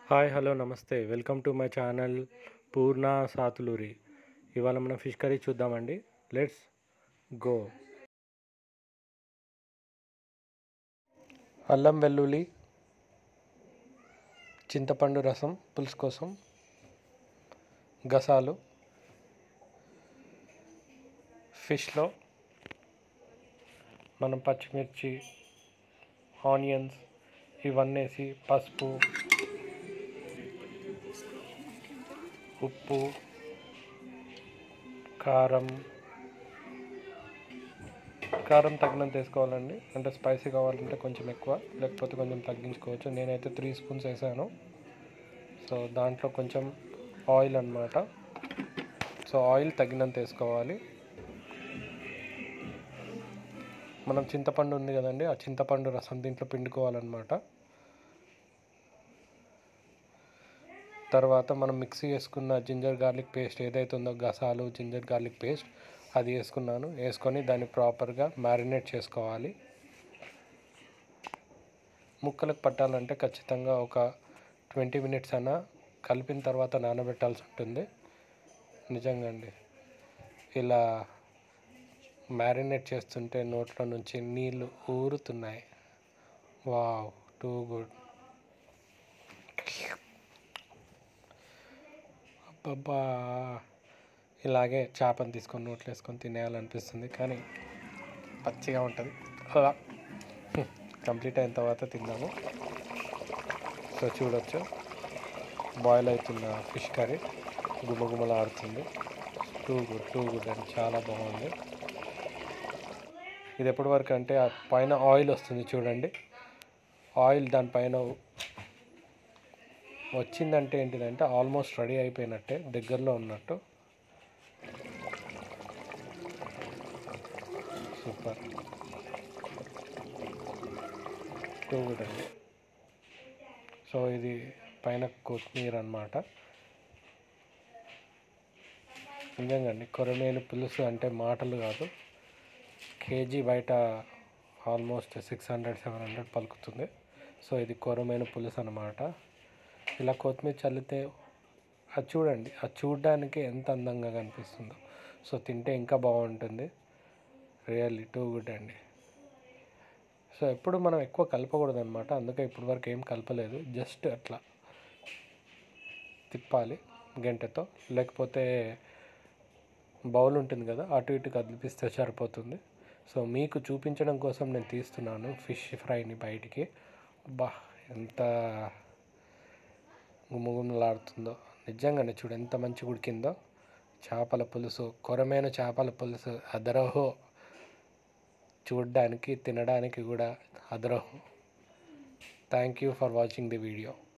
hi hello నమస్తే welcome to my channel Purna Sathuluri ఇవాళ మనం ఫిష్ కర్రీ చూద్దామండి లెట్స్ గో అల్లం వెల్లుల్లి చింతపండు రసం పులుసు కోసం గసాలు ఫిష్లో మనం పచ్చిమిర్చి ఆనియన్స్ ఇవన్నీ వేసి పసుపు ఉప్పు కారం కారం తగినంత వేసుకోవాలండి అంటే స్పైసీ కావాలంటే కొంచెం ఎక్కువ లేకపోతే కొంచెం తగ్గించుకోవచ్చు నేనైతే త్రీ స్పూన్స్ వేసాను సో దాంట్లో కొంచెం ఆయిల్ అన్నమాట సో ఆయిల్ తగినంత వేసుకోవాలి మనం చింతపండు ఉంది కదండి ఆ చింతపండు రసం దీంట్లో పిండుకోవాలన్నమాట తర్వాత మనం మిక్సీ వేసుకున్న జింజర్ గార్లిక్ పేస్ట్ ఏదైతే ఉందో గసాలు జింజర్ గార్లిక్ పేస్ట్ అది వేసుకున్నాను వేసుకొని దాన్ని ప్రాపర్గా మ్యారినేట్ చేసుకోవాలి ముక్కలకు పట్టాలంటే ఖచ్చితంగా ఒక ట్వంటీ మినిట్స్ అయినా కలిపిన తర్వాత నానబెట్టాల్సి ఉంటుంది నిజంగా అండి ఇలా మ్యారినేట్ చేస్తుంటే నోట్లో నుంచి నీళ్ళు ఊరుతున్నాయి వావ్ టూ గుడ్ అబ్బబ్బా ఇలాగే చేపను తీసుకొని నోట్లో వేసుకొని తినేయాలనిపిస్తుంది కానీ పచ్చిగా ఉంటుంది అలా కంప్లీట్ అయిన తర్వాత తిందాము సో చూడొచ్చు బాయిల్ అవుతున్న ఫిష్ కర్రీ గుమగుమలాడుతుంది టూ గుడ్ టూ గుడ్ అండి చాలా బాగుంది ఇది ఎప్పటి వరకు అంటే ఆ పైన ఆయిల్ వస్తుంది చూడండి ఆయిల్ దానిపైన వచ్చిందంటే ఏంటిదంటే ఆల్మోస్ట్ రెడీ అయిపోయినట్టే దగ్గరలో ఉన్నట్టు సూపర్ టూ గుడ్ అండి సో ఇది పైన కొత్తిమీర అనమాట నిజంగా అండి కొరమేను పులుసు అంటే మాటలు కాదు కేజీ బయట almost six hundred seven hundred పలుకుతుంది సో ఇది కొరమైన పులుసు అనమాట ఇలా కొత్తిమీర చల్లితే అది చూడండి అది చూడడానికి ఎంత అందంగా కనిపిస్తుందో సో తింటే ఇంకా బాగుంటుంది రియల్లీ టూ గుడ్ అండి సో ఎప్పుడు మనం ఎక్కువ కలపకూడదు అనమాట అందుకే ఇప్పటి వరకు ఏం కలపలేదు జస్ట్ అట్లా తిప్పాలి గంటతో లేకపోతే బౌల్ ఉంటుంది కదా అటు ఇటు కదిలిపిస్తే సరిపోతుంది సో మీకు చూపించడం కోసం నేను తీస్తున్నాను ఫిష్ ఫ్రైని బయటికి బా ఎంత గుమ్మగుమ్మలాడుతుందో నిజంగానే చూడు ఎంత మంచిగా ఉడికిందో చేపల పులుసు కొరమైన చేపల పులుసు అదరహో చూడడానికి తినడానికి కూడా అదరహో thank you for watching the video